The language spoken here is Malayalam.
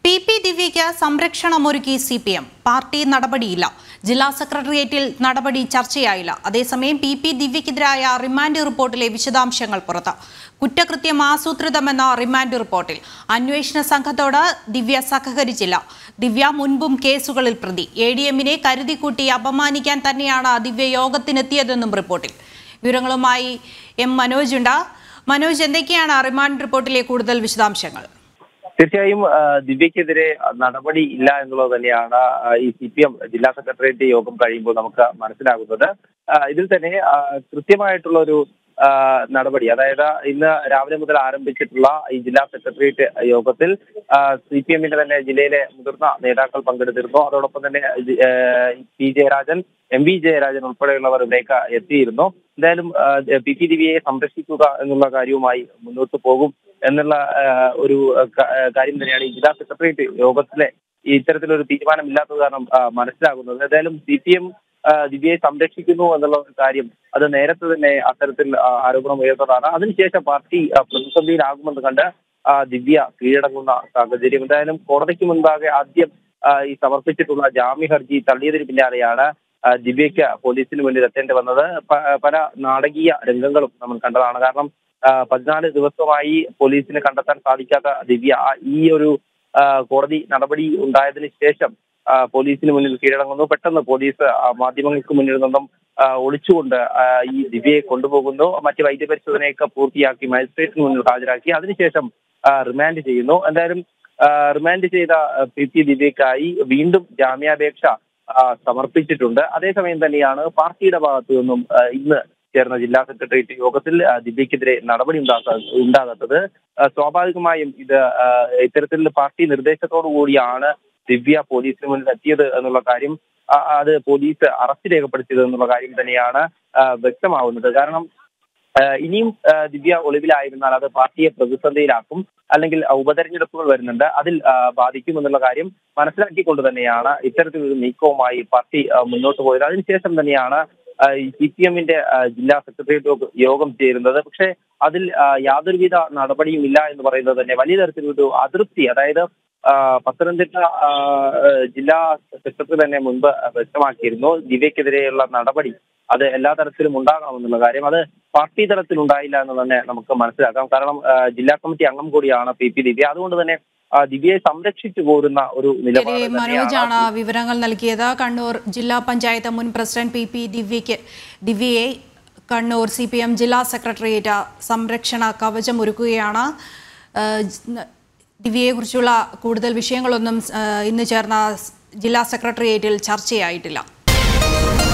പി പി ദിവ്യയ്ക്ക് സംരക്ഷണമൊരുക്കി സി പി എം പാർട്ടി നടപടിയില്ല ജില്ലാ സെക്രട്ടേറിയറ്റിൽ നടപടി ചർച്ചയായില്ല അതേസമയം പി പി ദിവ്യയ്ക്കെതിരായ റിമാൻഡ് റിപ്പോർട്ടിലെ വിശദാംശങ്ങൾ പുറത്ത് കുറ്റകൃത്യം ആസൂത്രിതമെന്ന റിമാൻഡ് റിപ്പോർട്ടിൽ അന്വേഷണ സംഘത്തോട് ദിവ്യ സഹകരിച്ചില്ല ദിവ്യ മുൻപും കേസുകളിൽ പ്രതി എ ഡി എമ്മിനെ കരുതിക്കൂട്ടി അപമാനിക്കാൻ തന്നെയാണ് ദിവ്യ യോഗത്തിനെത്തിയതെന്നും റിപ്പോർട്ടിൽ വിവരങ്ങളുമായി എം മനോജ് ഉണ്ട് മനോജ് എന്തൊക്കെയാണ് റിമാൻഡ് റിപ്പോർട്ടിലെ കൂടുതൽ വിശദാംശങ്ങൾ തീർച്ചയായും ആ, ദിവ്യക്കെതിരെ നടപടി ഇല്ല എന്നുള്ളത് തന്നെയാണ് ആ, ഈ സി പി എം ജില്ലാ സെക്രട്ടേറിയറ്റ് യോഗം കഴിയുമ്പോൾ നമുക്ക് മനസ്സിലാകുന്നത് ആ, ഇതിൽ തന്നെ ആ, കൃത്യമായിട്ടുള്ള ഒരു ആ, നടപടി അതായത് ഇന്ന് രാവിലെ മുതൽ ആരംഭിച്ചിട്ടുള്ള ഈ ജില്ലാ സെക്രട്ടേറിയറ്റ് യോഗത്തിൽ സി പി എമ്മിന്റെ തന്നെ ജില്ലയിലെ മുതിർന്ന നേതാക്കൾ പങ്കെടുത്തിരുന്നു അതോടൊപ്പം തന്നെ ജി- ആ, P Jayarajan M V Jayarajan ഉൾപ്പെടെയുള്ളവർ ഇവിടേക്ക് എത്തിയിരുന്നു എന്തായാലും ആ, പി പി ദിവ്യയെ സംരക്ഷിക്കുക എന്നുള്ള കാര്യവുമായി മുന്നോട്ട് പോകും എന്നുള്ള ആ, ഒരു ക- ആ, കാര്യം തന്നെയാണ് ഈ ജില്ലാ സെക്രട്ടേറിയറ്റ് യോഗത്തിലെ ഈ ഇത്തരത്തിലൊരു തീരുമാനമില്ലാത്തത് കാരണം ആ, മനസ്സിലാകുന്നത് ഏതായാലും സി പി എം ദിവ്യയെ സംരക്ഷിക്കുന്നു എന്നുള്ള ഒരു കാര്യം അത് നേരത്തെ തന്നെ അത്തരത്തിൽ ആ, ആരോപണം ഉയർന്നതാണ് അതിനുശേഷം പാർട്ടി ആ, പ്രതിസന്ധിയിലാകുമെന്ന് കണ്ട് ആ, ദിവ്യ കീഴടങ്ങുന്ന സാഹചര്യം എന്തായാലും കോടതിക്ക് മുൻപാകെ ആദ്യം ആ, ഈ സമർപ്പിച്ചിട്ടുള്ള ജാമ്യ ഹർജി തള്ളിയതിന് പിന്നാലെയാണ് ആ, ദിവ്യയ്ക്ക് പോലീസിന് മുന്നിൽ എത്തേണ്ടി വന്നത് പ- പല നാടകീയ രംഗങ്ങളും നമ്മൾ കണ്ടതാണ് കാരണം ആ, പതിനാല് ദിവസമായി പോലീസിന് കണ്ടെത്താൻ സാധിക്കാത്ത ദിവ്യ ആ ഈ ഒരു ആ, കോടതി നടപടി ഉണ്ടായതിനു ശേഷം ആ, പോലീസിന് മുന്നിൽ കീഴടങ്ങുന്നു പെട്ടെന്ന് പോലീസ് ആ, മാധ്യമങ്ങൾക്ക് മുന്നിൽ നിന്നും ആ, ഒളിച്ചുകൊണ്ട് ആ, ഈ ദിവ്യയെ കൊണ്ടുപോകുന്നു മറ്റ് വൈദ്യപരിശോധനയൊക്കെ പൂർത്തിയാക്കി മജിസ്ട്രേറ്റിന് മുന്നിൽ ഹാജരാക്കി അതിനുശേഷം ആ, റിമാൻഡ് ചെയ്യുന്നു എന്തായാലും ആ, റിമാൻഡ് ചെയ്ത ആ, പി പി ദിവ്യക്കായി വീണ്ടും ജാമ്യാപേക്ഷ ആ, സമർപ്പിച്ചിട്ടുണ്ട് അതേസമയം തന്നെയാണ് പാർട്ടിയുടെ ഭാഗത്തു നിന്നും ആ, ഇന്ന് ചേർന്ന ജില്ലാ സെക്രട്ടേറിയറ്റ് യോഗത്തിൽ ആ, ദിവ്യക്കെതിരെ നടപടി ഉണ്ടാകാ ഉണ്ടാകാത്തത് ആ, സ്വാഭാവികമായും ഇത് ആ, ഇത്തരത്തിൽ പാർട്ടി നിർദ്ദേശത്തോടു കൂടിയാണ് ദിവ്യ പോലീസിന് മുന്നിൽ എത്തിയത് എന്നുള്ള കാര്യം ആ, അത് പോലീസ് അറസ്റ്റ് രേഖപ്പെടുത്തിയത് എന്നുള്ള കാര്യം തന്നെയാണ് ആ, വ്യക്തമാവുന്നത് കാരണം ആ, ഇനിയും ആ, ദിവ്യ ഒളിവിലായിരുന്നാൽ അത് പാർട്ടിയെ പ്രതിസന്ധിയിലാക്കും അല്ലെങ്കിൽ ആ, ഉപതെരഞ്ഞെടുപ്പുകൾ വരുന്നുണ്ട് അതിൽ ആ, ബാധിക്കും എന്നുള്ള കാര്യം മനസ്സിലാക്കിക്കൊണ്ട് തന്നെയാണ് ഇത്തരത്തിലൊരു നീക്കവുമായി പാർട്ടി ആ, മുന്നോട്ട് പോയത് അതിനുശേഷം തന്നെയാണ് ആ, ഈ സി പി എമ്മിന്റെ ജില്ലാ സെക്രട്ടേറിയറ്റ് യോഗ- യോഗം ചേരുന്നത് പക്ഷേ അതിൽ ആ, യാതൊരുവിധ നടപടിയും ഇല്ല എന്ന് പറയുന്നത് തന്നെ വലിയ തരത്തിലൊരു അതൃപ്തി അതായത് ആ, പത്തനംതിട്ട ആ, ജില്ലാ സെക്രട്ടറി തന്നെ മുൻപ് വ്യക്തമാക്കിയിരുന്നു ദിവ്യക്കെതിരെയുള്ള നടപടി അത് എല്ലാ തരത്തിലും ഉണ്ടാകണമെന്നുള്ള കാര്യം അത് പാർട്ടി തലത്തിൽ ഉണ്ടായില്ല എന്ന് തന്നെ നമുക്ക് മനസ്സിലാക്കാം കാരണം ആ, ജില്ലാ കമ്മിറ്റി അംഗം കൂടിയാണ് പി പി ദിവ്യ അതുകൊണ്ട് തന്നെ ആ, ദിവ്യയെ സംരക്ഷിച്ചു പോരുന്ന ഒരു നിലപാട് ശരി മനോജാണ് തന്നെയാണ് വിവരങ്ങൾ നൽകിയത് കണ്ണൂർ ജില്ലാ പഞ്ചായത്ത് മുൻ പ്രസിഡന്റ് പി പി ദിവ്യയ്ക്ക് ദിവ്യയെ കണ്ണൂർ സി പി എം ജില്ലാ സെക്രട്ടേറിയറ്റ് സംരക്ഷണ കവചം ഒരുക്കുകയാണ് ഏഹ് ജ്- ദിവ്യയെക്കുറിച്ചുള്ള കൂടുതൽ വിഷയങ്ങളൊന്നും ഏഹ് ഇന്ന് ചേർന്ന ജില്ലാ സെക്രട്ടേറിയറ്റിൽ ചർച്ചയായിട്ടില്ല